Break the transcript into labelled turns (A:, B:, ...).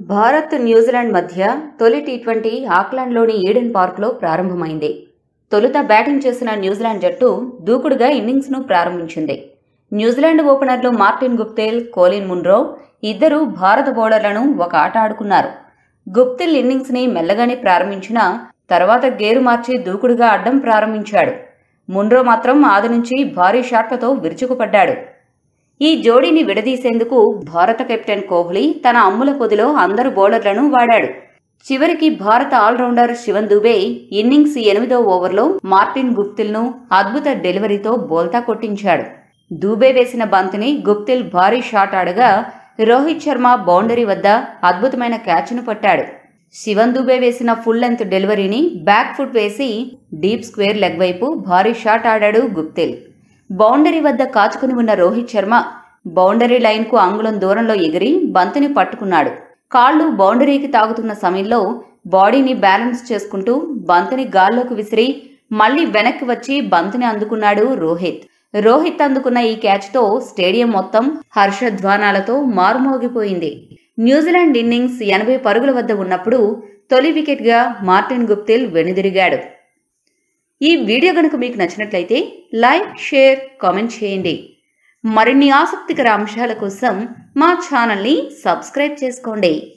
A: Bharat New Zealand మధ్య తొలి T twenty ఆక్లాండ్లోని Eden పార్క్లో ప్రారంభమైంది తొలుత బ్యాటింగ్ చేసిన న్యూజిలాండ్ జట్టు దూకుడుగా ఇన్నింగ్స్ను ప్రారంభించింది న్యూజిలాండ్ ఓపెనర్లు మార్టిన్ గుప్తేల్ కోలిన్ మున్రో ఇద్దరు భారత బౌలర్లను ఒక ఆట ఆడుకున్నారు గుప్తిల్ ఇన్నింగ్స్ని మెల్లగానే ప్రారంభించినా తర్వాత గేరు మార్చి దూకుడుగా అడ్డం ప్రారంభించాడు మున్రో మాత్రం ఆది నుంచి భారీ షాట్లతో విరుచుకుపడ్డాడు ఈ జోడీని విడదీసేందుకు భారత కెప్టెన్ కోహ్లీ తన అమ్ముల పొదిలో అందరు బౌలర్లను వాడాడు చివరికి భారత ఆల్రౌండర్ శివన్ దుబే ఇన్నింగ్స్ ఎనిమిదో ఓవర్లో మార్టిన్ గుప్తిల్ను అద్భుత డెలివరీతో బోల్తా కొట్టించాడు దూబే వేసిన బంతిని గుప్తిల్ భారీ షాట్ ఆడగా రోహిత్ శర్మ బౌండరీ వద్ద అద్భుతమైన క్యాచ్ను పట్టాడు శివన్ దుబే వేసిన ఫుల్ లెంత్ డెలివరీని బ్యాక్ ఫుట్ వేసి డీప్ స్క్వేర్ లెగ్ వైపు భారీ షాట్ ఆడాడు గుప్తిల్ బౌండరీ వద్ద కాచుకుని ఉన్న రోహిత్ శర్మ బౌండరీ లైన్కు అంగుళం దూరంలో ఎగిరి బంతిని పట్టుకున్నాడు కాళ్ళు బౌండరీకి తాగుతున్న సమయంలో బాడీని బ్యాలెన్స్ చేసుకుంటూ బంతిని గాల్లోకి విసిరి మళ్లీ వెనక్కి వచ్చి బంతిని అందుకున్నాడు రోహిత్ రోహిత్ అందుకున్న ఈ క్యాచ్తో స్టేడియం మొత్తం హర్షధ్వానాలతో మారుమోగిపోయింది న్యూజిలాండ్ ఇన్నింగ్స్ ఎనభై పరుగుల వద్ద ఉన్నప్పుడు తొలి వికెట్గా మార్టిన్ గుప్తిల్ వెనుదిరిగాడు ఈ వీడియో కనుక మీకు నచ్చినట్లయితే లైక్ షేర్ కామెంట్ చేయండి మరిన్ని ఆసక్తికర అంశాల కోసం మా ఛానల్ని సబ్స్క్రైబ్ చేసుకోండి